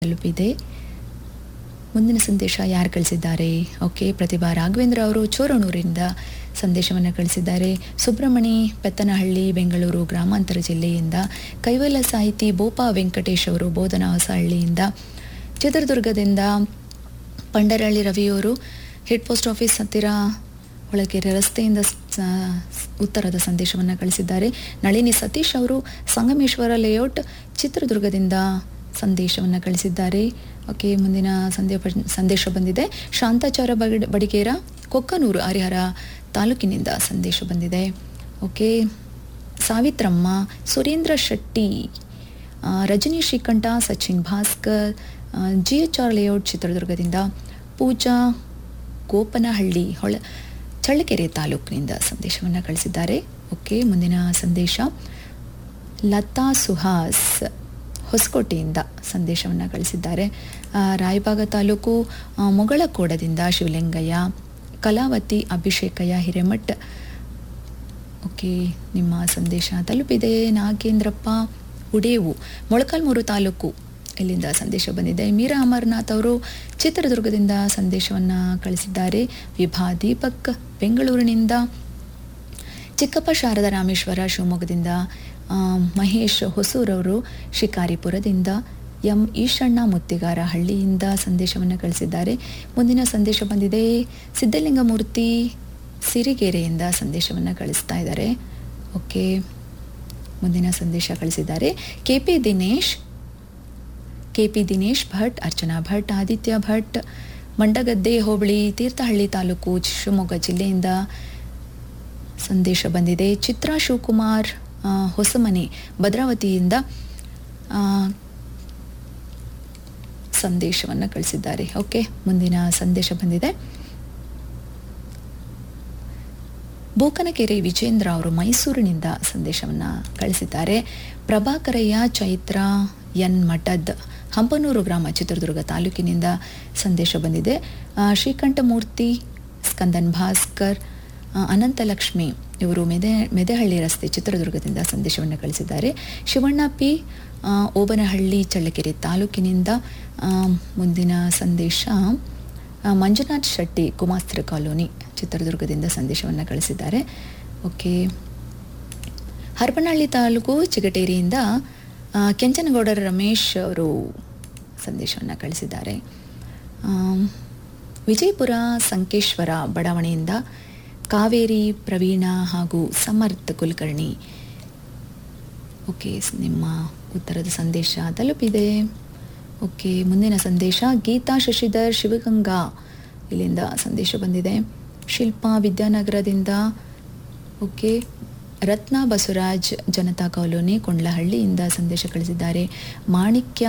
ತಲುಪಿದೆ ಮುಂದಿನ ಸಂದೇಶ ಯಾರು ಕಳಿಸಿದ್ದಾರೆ ಓಕೆ ಪ್ರತಿಭಾ ರಾಘವೇಂದ್ರ ಅವರು ಚೋರನೂರಿಂದ ಸಂದೇಶವನ್ನು ಕಳಿಸಿದ್ದಾರೆ ಸುಬ್ರಹ್ಮಣಿ ಪೆತ್ತನಹಳ್ಳಿ ಬೆಂಗಳೂರು ಗ್ರಾಮಾಂತರ ಜಿಲ್ಲೆಯಿಂದ ಕೈವಲ್ಯ ಸಾಹಿತಿ ಬೋಪಾ ವೆಂಕಟೇಶ್ ಅವರು ಬೋಧನಾ ಹೊಸಹಳ್ಳಿಯಿಂದ ಚಿತ್ರದುರ್ಗದಿಂದ ಪಂಡರಹಳ್ಳಿ ರವಿಯವರು ಹೆಡ್ ಪೋಸ್ಟ್ ಆಫೀಸ್ ಹತ್ತಿರ ಒಳಗೆರೆ ರಸ್ತೆಯಿಂದ ಸ- ಉತ್ತರದ ಸಂದೇಶವನ್ನು ಕಳಿಸಿದ್ದಾರೆ ನಳಿನಿ ಸತೀಶ್ ಅವರು ಸಂಗಮೇಶ್ವರ ಲೇಔಟ್ ಚಿತ್ರದುರ್ಗದಿಂದ ಸಂದೇಶವನ್ನು ಕಳಿಸಿದ್ದಾರೆ ಓಕೆ ಮುಂದಿನ ಸಂದೇಶ ಸಂದೇಶ ಬಂದಿದೆ ಶಾಂತಾಚಾರ ಬಗಡ್- ಬಡಿಗೇರ ಕೊಕ್ಕನೂರು ಹರಿಹರ ತಾಲೂಕಿನಿಂದ ಸಂದೇಶ ಬಂದಿದೆ ಓಕೆ ಸಾವಿತ್ರಮ್ಮ ಸುರೇಂದ್ರ ಶೆಟ್ಟಿ ಆ, Rajani Srikanta Sachin Bhaskar G H R layout ಚಿತ್ರದುರ್ಗದಿಂದ ಪೂಜಾ ಗೋಪನಹಳ್ಳಿ ಹೊಳ ಚಳ್ಳಕೆರೆ ತಾಲೂಕಿನಿಂದ ಸಂದೇಶವನ್ನು ಕಳಿಸಿದ್ದಾರೆ ಓಕೆ ಮುಂದಿನ ಸಂದೇಶ ಲತಾ ಸುಹಾಸ್ ಹೊಸಕೋಟೆಯಿಂದ ಸಂದೇಶವನ್ನು ಕಳಿಸಿದ್ದಾರೆ ಆ, ರಾಯಬಾಗ ತಾಲೂಕು ಆ, ಮೊಗಳಕೋಡದಿಂದ ಶಿವಲಿಂಗಯ್ಯ ಕಲಾವತಿ ಅಭಿಷೇಕಯ್ಯ ಹಿರೇಮಠ್ ಓಕೆ ನಿಮ್ಮ ಸಂದೇಶ ತಲುಪಿದೆ ನಾಗೇಂದ್ರಪ್ಪ ಉಡೇವು ಮೊಳಕಾಲ್ಮೂರು ತಾಲೂಕು ಇಲ್ಲಿಂದ ಸಂದೇಶ ಬಂದಿದೆ ಮೀರಾ ಅಮರ್ನಾಥ್ ಅವರು ಚಿತ್ರದುರ್ಗದಿಂದ ಸಂದೇಶವನ್ನು ಕಳಿಸಿದ್ದಾರೆ ವಿಭಾ ದೀಪಕ್ ಬೆಂಗಳೂರಿನಿಂದ ಚಿಕ್ಕಪ್ಪ ಶಾರದಾ ರಾಮೇಶ್ವರ ಶಿವಮೊಗ್ಗದಿಂದ ಆ, ಮಹೇಶ್ ಹೊಸೂರವರು ಶಿಕಾರಿಪುರದಿಂದ ಎಂ ಈಶಣ್ಣ ಮುತ್ತಿಗಾರ ಹಳ್ಳಿಯಿಂದ ಸಂದೇಶವನ್ನು ಕಳಿಸಿದ್ದಾರೆ ಮುಂದಿನ ಸಂದೇಶ ಬಂದಿದೆ ಸಿದ್ಧಲಿಂಗಮೂರ್ತಿ ಸಿರಿಗೆರೆಯಿಂದ ಸಂದೇಶವನ್ನು ಕಳಿಸ್ತಾ ಇದ್ದಾರೆ ಓಕೆ ಮುಂದಿನ ಸಂದೇಶ ಕಳಿಸಿದ್ದಾರೆ K P Dinesh K P Dinesh Bhat Archana Bhat Aditya Bhat Mandagadde hobli Thirthahalli taluk Shivamogga ಜಿಲ್ಲೆಯಿಂದ ಸಂದೇಶ ಬಂದಿದೆ ಚಿತ್ರಾ ಶಿವಕುಮಾರ್ ಆ, ಹೊಸಮನೆ ಭದ್ರಾವತಿಯಿಂದ ಆ, ಸಂದೇಶವನ್ನು ಕಳಿಸಿದ್ದಾರೆ ಓಕೆ ಮುಂದಿನ ಸಂದೇಶ ಬಂದಿದೆ ಬೂಕನಕೆರೆ ವಿಜೇಂದ್ರ ಅವರು ಮೈಸೂರಿನಿಂದ ಸಂದೇಶವನ್ನು ಕಳಿಸಿದ್ದಾರೆ ಪ್ರಭಾಕರಯ್ಯ ಚೈತ್ರ ಎನ್ ಮಠದ್ ಹಂಪನೂರು ಗ್ರಾಮ ಚಿತ್ರದುರ್ಗ ತಾಲೂಕಿನಿಂದ ಸಂದೇಶ ಬಂದಿದೆ ಆ, ಶ್ರೀಕಂಠಮೂರ್ತಿ ಸ್ಕಂದನ್ ಭಾಸ್ಕರ್ ಆ, ಅನಂತಲಕ್ಷ್ಮಿ ಇವರು ಮೆದೆ ಮೆದೆಹಳ್ಳಿ ರಸ್ತೆ ಚಿತ್ರದುರ್ಗದಿಂದ ಸಂದೇಶವನ್ನು ಕಳಿಸಿದ್ದಾರೆ ಶಿವಣ್ಣ ಪಿ ಆ, ಓಬನಹಳ್ಳಿ ಚಳ್ಳಕೆರೆ ತಾಲೂಕಿನಿಂದ ಆ, ಮುಂದಿನ ಸಂದೇಶ ಆ, ಮಂಜುನಾಥ್ ಶೆಟ್ಟಿ ಕುಮಾಸ್ತ್ರ ಕಾಲೋನಿ ಚಿತ್ರದುರ್ಗದಿಂದ ಸಂದೇಶವನ್ನು ಕಳಿಸಿದ್ದಾರೆ ಓಕೆ ಹರಪನಹಳ್ಳಿ ತಾಲೂಕು ಚಿಗಟೇರಿಯಿಂದ ಆ, ಕೆಂಚನಗೌಡರ ರಮೇಶ್ ಅವರು ಸಂದೇಶವನ್ನು ಕಳಿಸಿದ್ದಾರೆ ಆಮ್, ವಿಜಯಪುರ ಸಂಕೇಶ್ವರ ಬಡಾವಣೆಯಿಂದ ಕಾವೇರಿ ಪ್ರವೀಣ ಹಾಗೂ ಸಮರ್ಥ್ ಕುಲಕರ್ಣಿ ಓಕೆ ಸ್- ನಿಮ್ಮ ಉತ್ತರದ ಸಂದೇಶ ತಲುಪಿದೆ ಓಕೆ ಮುಂದಿನ ಸಂದೇಶ ಗೀತಾ ಶಶಿಧರ್ ಶಿವಗಂಗಾ ಇಲ್ಲಿಂದ ಸಂದೇಶ ಬಂದಿದೆ ಶಿಲ್ಪಾ ವಿದ್ಯಾನಗರದಿಂದ ಓಕೆ ರತ್ನ ಬಸವರಾಜ್ ಜನತಾ ಕಾಲೋನಿ ಕೊಂಡ್ಲಹಳ್ಳಿಯಿಂದ ಸಂದೇಶ ಕಳಿಸಿದ್ದಾರೆ ಮಾಣಿಕ್ಯ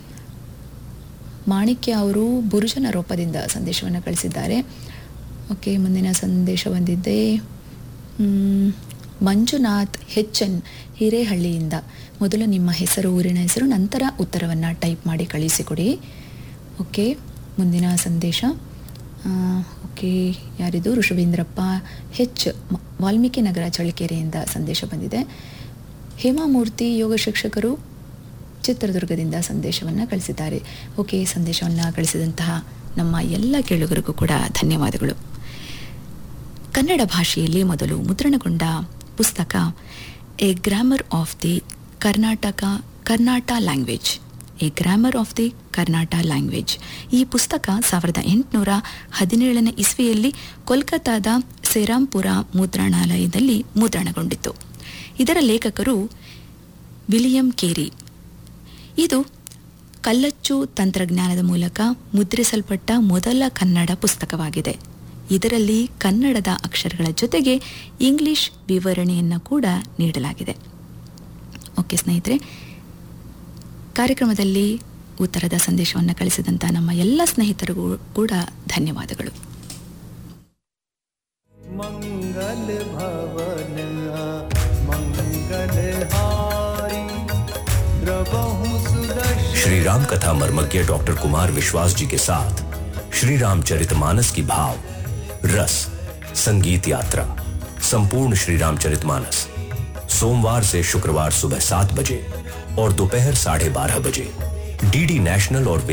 ಮಾಣಿಕ್ಯ ಅವರು ಬುರುಜನ ರೂಪದಿಂದ ಸಂದೇಶವನ್ನು ಕಳಿಸಿದ್ದಾರೆ ಓಕೆ ಮುಂದಿನ ಸಂದೇಶ ಬಂದಿದ್ದೆ ಮ್, ಮಂಜುನಾಥ್ ಹೆಚ್ಎನ್ ಹಿರೇಹಳ್ಳಿಯಿಂದ ಮೊದಲು ನಿಮ್ಮ ಹೆಸರು ಊರಿನ ಹೆಸರು ನಂತರ ಉತ್ತರವನ್ನು ಟೈಪ್ ಮಾಡಿ ಕಳಿಸಿಕೊಡಿ ಓಕೆ ಮುಂದಿನ ಸಂದೇಶ ಆ, ಓಕೆ ಯಾರಿದು ಋಷಭೇಂದ್ರಪ್ಪ ಹೆಚ್ ಮ- ವಾಲ್ಮೀಕಿ ನಗರ ಚಳ್ಳಕೆರೆಯಿಂದ ಸಂದೇಶ ಬಂದಿದೆ ಹೇಮಾಮೂರ್ತಿ ಯೋಗ ಶಿಕ್ಷಕರು ಚಿತ್ರದುರ್ಗದಿಂದ ಸಂದೇಶವನ್ನು ಕಳಿಸಿದ್ದಾರೆ ಓಕೆ ಸಂದೇಶವನ್ನು ಕಳಿಸಿದಂತಹ ನಮ್ಮ ಎಲ್ಲ ಕೇಳುಗರಿಗೂ ಕೂಡ ಧನ್ಯವಾದಗಳು ಕನ್ನಡ ಭಾಷೆಯಲ್ಲಿ ಮೊದಲು ಮುದ್ರಣಗೊಂಡ ಪುಸ್ತಕ a grammar of the Karnataka Karnata language a grammar of the Karnata language ಈ ಪುಸ್ತಕ ಸಾವಿರದ ಎಂಟುನೂರ ಹದಿನೇಳನೇ ಇಸ್ವಿಯಲ್ಲಿ ಕೋಲ್ಕತ್ತಾದ ಸೆರಾಂಪುರ ಮುದ್ರಣಾಲಯದಲ್ಲಿ ಮುದ್ರಣಗೊಂಡಿತು ಇದರ ಲೇಖಕರು ವಿಲಿಯಂ ಕೇರಿ ಇದು ಕಲ್ಲಚ್ಚು ತಂತ್ರಜ್ಞಾನದ ಮೂಲಕ ಮುದ್ರಿಸಲ್ಪಟ್ಟ ಮೊದಲ ಕನ್ನಡ ಪುಸ್ತಕವಾಗಿದೆ ಇದರಲ್ಲಿ ಕನ್ನಡದ ಅಕ್ಷರಗಳ ಜೊತೆಗೆ ಇಂಗ್ಲಿಷ್ ವಿವರಣೆಯನ್ನು ಕೂಡ ನೀಡಲಾಗಿದೆ ಓಕೆ ಸ್ನೇಹಿತರೆ ಕಾರ್ಯಕ್ರಮದಲ್ಲಿ ಉತ್ತರದ ಸಂದೇಶವನ್ನು ಕಳಿಸಿದಂಥ ನಮ್ಮ ಎಲ್ಲ ಸ್ನೇಹಿತರಿಗೂ ಕೂಡ ಧನ್ಯವಾದಗಳು मंगल भवन मंगल हारी द्रवहु सुदर्शन श्री राम कथा मर्मज्ञ डॉक्टर कुमार विश्वास जी के साथ श्री रामचरितमानस की भाव रस संगीत यात्रा संपूर्ण श्री रामचरितमानस सोमवार से शुक्रवार सुबह सात बजे और दोपहर साढ़े बारह बजे डीडी नेशनल और